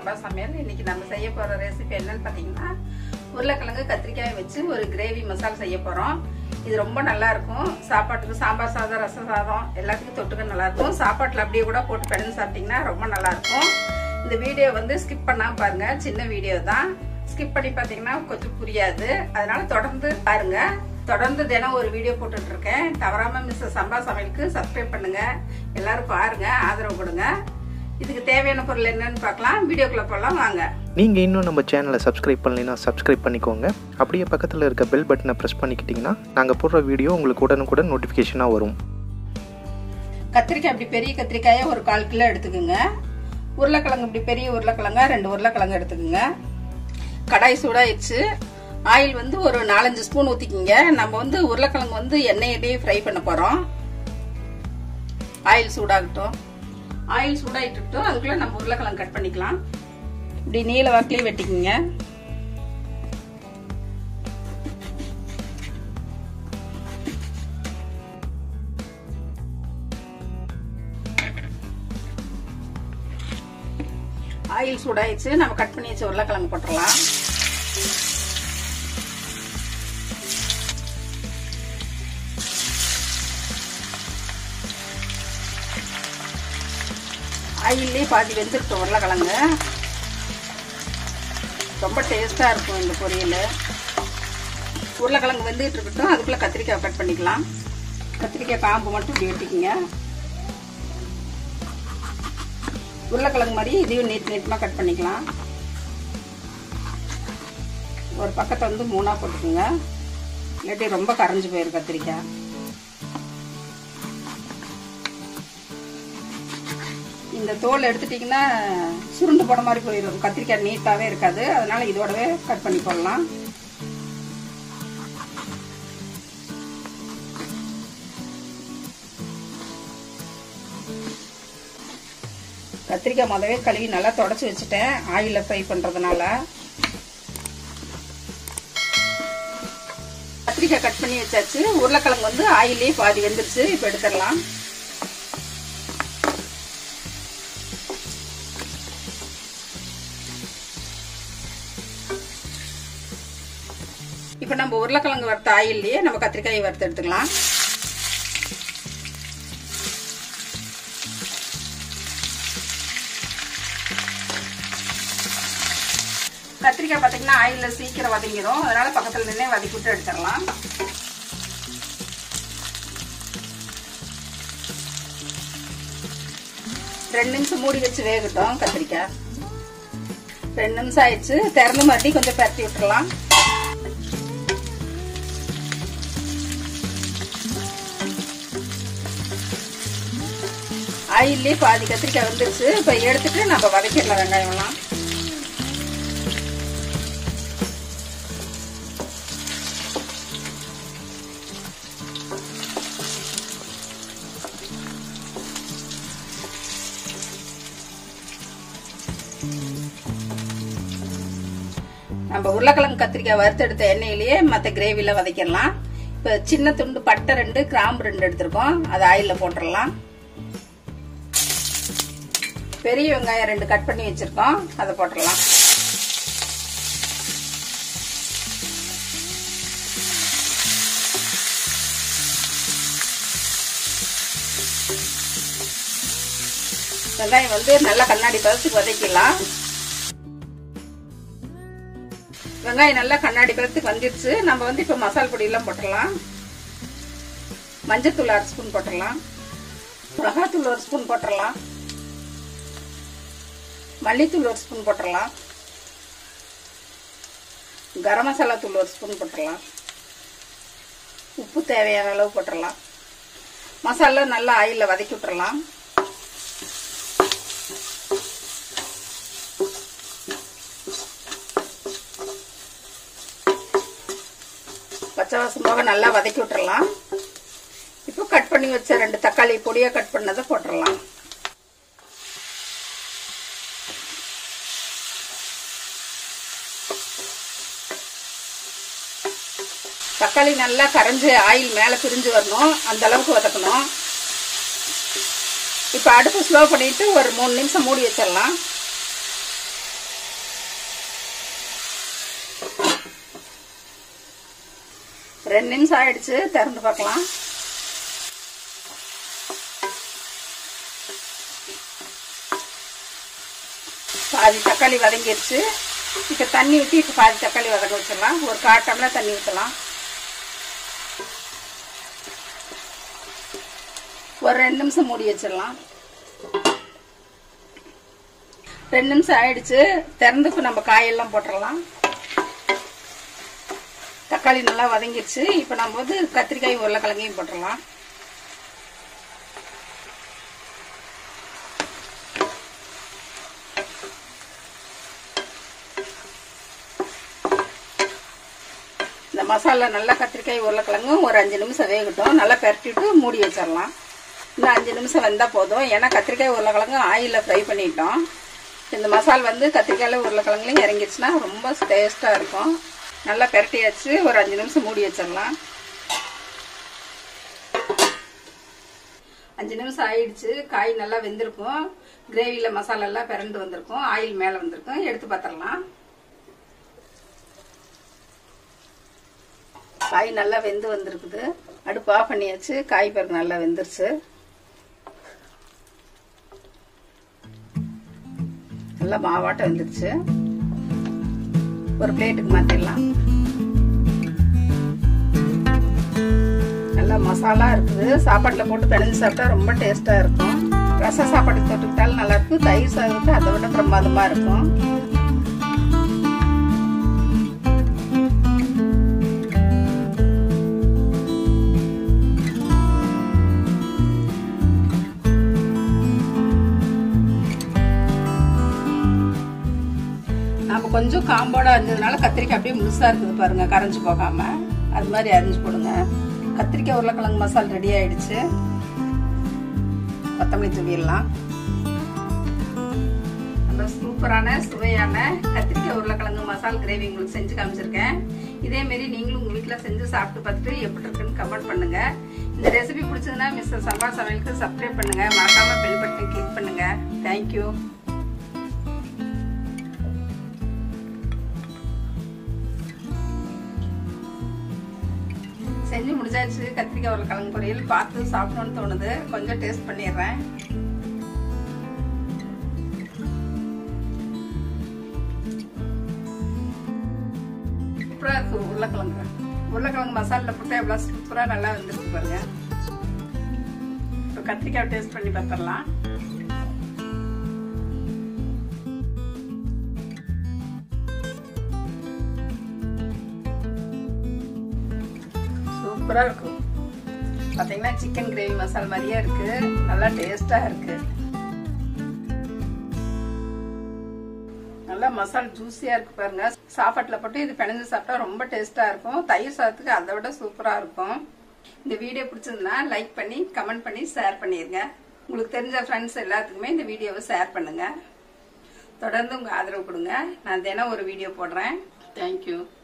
சம்பா சமையல் இன்னைக்கு நம்ம செய்ய போற ரெசிபி என்னன்னு பாத்தீங்கன்னா உருளைக்கிழங்கு கத்திரிக்காய் வச்சு ஒரு கிரேவி மசாலா செய்ய போறோம் இது ரொம்ப நல்லா இருக்கும் சாப்பாட்டுக்கு சாம்பார் சாதம் ரச சாதம் எல்லாத்துக்கும் தொட்டுக்க நல்லா இருக்கும் சாப்பாட்டுல அப்படியே கூட போட்டு பிணைஞ்சு சாப்பிட்டீங்கன்னா ரொம்ப நல்லா இருக்கும் இந்த வீடியோ வந்து ஸ்கிப் பண்ணாம பாருங்க சின்ன வீடியோ தான் ஸ்கிப் பண்ணி பாத்தீங்கன்னா கொஞ்சம் புரியாது அதனால தொடர்ந்து பாருங்க தொடர்ந்து தினம் ஒரு வீடியோ போட்டுட்டு இருக்கேன் தவறாம மிஸ் சம்பா சமையலுக்கு சப்ஸ்கிரைப் பண்ணுங்க எல்லாரும் பாருங்க ஆதரவு கொடுங்க இதுக்கு தேவையான பொருள் என்னன்னு பார்க்கலாம் வீடியோக்குள்ள போகலாம் வாங்க நீங்கள் இன்னும் நம்ம சேனலை சப்ஸ்கிரைப் பண்ணலைன்னா சப்ஸ்கிரைப் பண்ணிக்கோங்க அப்படியே பக்கத்தில் இருக்க பெல் பட்டனை ப்ரெஸ் பண்ணிக்கிட்டிங்கன்னா நாங்கள் போடுற வீடியோ உங்களுக்கு உடனுக்குடன் நோட்டிஃபிகேஷனாக வரும் கத்திரிக்காய் இப்படி பெரிய கத்திரிக்காயை ஒரு கால் கிலோ எடுத்துக்கோங்க உருளைக்கிழங்கு இப்படி பெரிய உருளைக்கிழங்கா ரெண்டு உருளைக்கிழங்கு எடுத்துக்கோங்க கடாய் சூடாயிடுச்சு ஆயில் வந்து ஒரு நாலஞ்சு ஸ்பூன் ஊற்றிக்கிங்க நம்ம வந்து உருளைக்கிழங்கு வந்து எண்ணெயிலேயே ஃப்ரை பண்ண போகிறோம் ஆயில் சூடாகட்டும் ஆயில் சூடாயிட்டுட்டும் அதுக்குள்ளே நம்ம உருளைக்கிழங்கு கட் பண்ணிக்கலாம் இப்படி நீல வாக்கிலே வெட்டிக்கிங்க ஆயில் சூடாயிடுச்சு நம்ம கட் பண்ணி வச்ச உருளைக்கிழங்கு போட்டுடலாம் ஆயிலே பாதி வெந்துருக்கும் உருளைக்கிழங்கு ரொம்ப டேஸ்டா இருக்கும் இந்த பொரியல் உருளைக்கிழங்கு வெந்துட்டு இருக்கட்டும் அதுக்குள்ள கத்திரிக்காய் கட் பண்ணிக்கலாம் கத்திரிக்காய் காம்பு மட்டும் இப்படி வெட்டிக்கிங்க உருளைக்கிழங்கு மாதிரி இதையும் நீட் நீட்டமாக கட் பண்ணிக்கலாம் ஒரு பக்கத்தை வந்து மூணாக போட்டுக்கோங்க இல்லாட்டி ரொம்ப கரைஞ்சி போயிடும் கத்திரிக்காய் இந்த தோல் எடுத்துட்டிங்கன்னா சுருண்டு போட மாதிரி போயிடும் கத்திரிக்காய் நீட்டாகவே இருக்காது அதனால இதோடவே கட் பண்ணி போடலாம் கத்திரிக்காய் முதவே கழுவி நல்லா தொடச்சி வச்சுட்டேன் ஆயிலில் ஃப்ரை பண்ணுறதுனால கத்திரிக்காய் கட் பண்ணி வச்சாச்சு உருளைக்கிழங்கு வந்து ஆயிலே பாதி வெந்துருச்சு இப்போ எடுத்துடலாம் இப்போ நம்ம உருளைக்கிழங்கு வறுத்த ஆயில்லையே நம்ம கத்திரிக்காயை வறுத்து எடுத்துக்கலாம் கத்திரிக்காய் பார்த்தீங்கன்னா ஆயிலில் சீக்கிரம் வதங்கிடும் அதனால பக்கத்தில் நின்று வதக்கி விட்டு எடுத்துடலாம் ரெண்டு நிமிஷம் மூடி வச்சு வேகட்டும் கத்திரிக்காய் ரெண்டு நிமிஷம் ஆயிடுச்சு திறந்து மறுபடியும் கொஞ்சம் பரட்டி விட்டுறலாம் ஆயிலே பாதி கத்திரிக்காய் வந்துருச்சு இப்போ எடுத்துட்டு நம்ம வதக்கிடலாம் வெங்காயம்லாம் நம்ம உருளைக்கிழங்கு கத்திரிக்காய் வறுத்தெடுத்த எண்ணெயிலேயே மற்ற கிரேவில வதக்கிடலாம் இப்போ சின்ன துண்டு பட்டை ரெண்டு கிராம்பு ரெண்டு எடுத்திருக்கோம் அதை ஆயிலில் போட்டுடலாம் பெரிய வெங்காயம் ரெண்டு கட் பண்ணி வச்சிருக்கோம் அதை போட்டுடலாம் வெங்காயம் வந்து நல்லா கண்ணாடி பதத்துக்கு வதக்கிடலாம் வெங்காயம் நல்லா கண்ணாடி பதத்துக்கு வந்துருச்சு நம்ம வந்து இப்போ மசால் பொடியெல்லாம் போட்டுடலாம் மஞ்சத்தூள் அரை ஸ்பூன் போட்டுடலாம் மிளகாத்தூள் ஒரு ஸ்பூன் போட்டுடலாம் மல்லித்தூள் ஒரு ஸ்பூன் போட்டுடலாம் கரம் மசாலா தூள் ஒரு ஸ்பூன் போட்டுடலாம் உப்பு தேவையான அளவு போட்டுடலாம் மசாலா நல்லா ஆயிலில் வதக்கி விட்டுறலாம் பச்சை வாசம் போக நல்லா வதக்கி விட்டுறலாம் இப்போ கட் பண்ணி வச்ச ரெண்டு தக்காளி பொடியாக கட் பண்ணதை போட்டுடலாம் தக்காளி நல்லா கரைஞ்சு ஆயில் மேலே பிரிஞ்சு வரணும் அந்த அளவுக்கு வதக்கணும் இப்போ அடுப்பு ஸ்லோ பண்ணிட்டு ஒரு மூணு நிமிஷம் மூடி வச்சிடலாம் ரெண்டு நிமிஷம் ஆயிடுச்சு திறந்து பார்க்கலாம் பாதி தக்காளி வதங்கிருச்சு இப்போ தண்ணி ஊற்றி இப்போ பாதி தக்காளி வதக்க வச்சிடலாம் ஒரு கால் டம்ளர் தண்ணி ஊற்றலாம் ஒரு ரெண்டு நிமிஷம் மூடி வச்சிடலாம் ரெண்டு நிமிஷம் ஆயிடுச்சு திறந்து இப்போ நம்ம காயெல்லாம் போட்டுடலாம் தக்காளி நல்லா வதங்கிருச்சு இப்போ நம்ம வந்து கத்திரிக்காய் உருளைக்கிழங்கையும் போட்டுடலாம் இந்த மசாலா நல்லா கத்திரிக்காய் உருளைக்கிழங்கும் ஒரு அஞ்சு நிமிஷம் வேகட்டும் நல்லா பெரட்டிட்டு மூடி வச்சிடலாம் இன்னும் அஞ்சு நிமிஷம் வெந்தால் போதும் ஏன்னா கத்திரிக்காய் உருளைக்கிழங்கு ஆயிலில் ஃப்ரை பண்ணிட்டோம் இந்த மசால் வந்து கத்திரிக்காயில் உருளைக்கிழங்குலையும் இறங்கிடுச்சுன்னா ரொம்ப டேஸ்ட்டாக இருக்கும் நல்லா பெரட்டியாச்சு ஒரு அஞ்சு நிமிஷம் மூடி வச்சிடலாம் அஞ்சு நிமிஷம் ஆயிடுச்சு காய் நல்லா வெந்திருக்கும் கிரேவியில் மசாலா எல்லாம் பிறண்டு வந்திருக்கும் ஆயில் மேலே வந்திருக்கும் எடுத்து பார்த்துடலாம் காய் நல்லா வெந்து வந்திருக்குது அடுப்பு ஆஃப் பண்ணியாச்சு காய் பிறகு நல்லா வெந்துருச்சு நல்லா மாவாட்டம் வந்துருச்சு ஒரு பிளேட்டுக்கு மாத்திடலாம் நல்லா மசாலா இருக்குது சாப்பாட்டில் போட்டு பிணைஞ்சு சாப்பிட்டா ரொம்ப டேஸ்டா இருக்கும் ரச சாப்பாட்டுக்கு தொட்டுக்கிட்டாலும் நல்லா இருக்கும் தயிர் சாதத்துக்கு அதை விட பிரமாதமா இருக்கும் நம்ம கொஞ்சம் காம்போட இருந்ததுனால கத்திரிக்காய் அப்படியே முழுசா இருக்குது பாருங்க கரைஞ்சு போகாம அது மாதிரி அரிஞ்சு போடுங்க கத்திரிக்காய் உருளைக்கிழங்கு மசால் ரெடி ஆயிடுச்சு கொத்தமல்லி தூவிடலாம் நம்ம சூப்பரான சுவையான கத்திரிக்காய் உருளைக்கிழங்கு மசால் கிரேவி உங்களுக்கு செஞ்சு காமிச்சிருக்கேன் இதே மாரி நீங்களும் உங்க வீட்டில் செஞ்சு சாப்பிட்டு பார்த்துட்டு எப்படி இருக்குன்னு கமெண்ட் பண்ணுங்க இந்த ரெசிபி பிடிச்சதுன்னா மிஸ்டர் சம்பா சமையலுக்கு சப்ஸ்கிரைப் பண்ணுங்க மறக்காம பெல் பட்டன் கிளிக் பண்ணுங்க தேங்க்யூ செஞ்சு முடிச்சாச்சு கத்திரிக்காய் ஒரு கலங்கு பொரியல் பார்த்து சாப்பிடணும்னு தோணுது கொஞ்சம் டேஸ்ட் பண்ணிடுறேன் சூப்பராக இருக்கு உருளைக்கிழங்கு உருளைக்கிழங்கு மசாலில் போட்டு எவ்வளோ சூப்பராக நல்லா வந்துருக்கு பாருங்க இப்போ கத்திரிக்காய் டேஸ்ட் பண்ணி பார்த்துடலாம் சூப்பராக இருக்கும் பார்த்தீங்கன்னா சிக்கன் கிரேவி மசாலா மாதிரியே இருக்கு நல்லா டேஸ்டாக இருக்கு நல்லா மசாலா ஜூஸியாக இருக்கு பாருங்க சாப்பாட்டில் போட்டு இது பிணைஞ்சு சாப்பிட்டா ரொம்ப டேஸ்டாக இருக்கும் தயிர் சாதத்துக்கு அதை விட சூப்பராக இருக்கும் இந்த வீடியோ பிடிச்சதுன்னா லைக் பண்ணி கமெண்ட் பண்ணி ஷேர் பண்ணிடுங்க உங்களுக்கு தெரிஞ்ச ஃப்ரெண்ட்ஸ் எல்லாத்துக்குமே இந்த வீடியோவை ஷேர் பண்ணுங்க தொடர்ந்து உங்கள் ஆதரவு கொடுங்க நான் தினம் ஒரு வீடியோ போடுறேன் தேங்க்யூ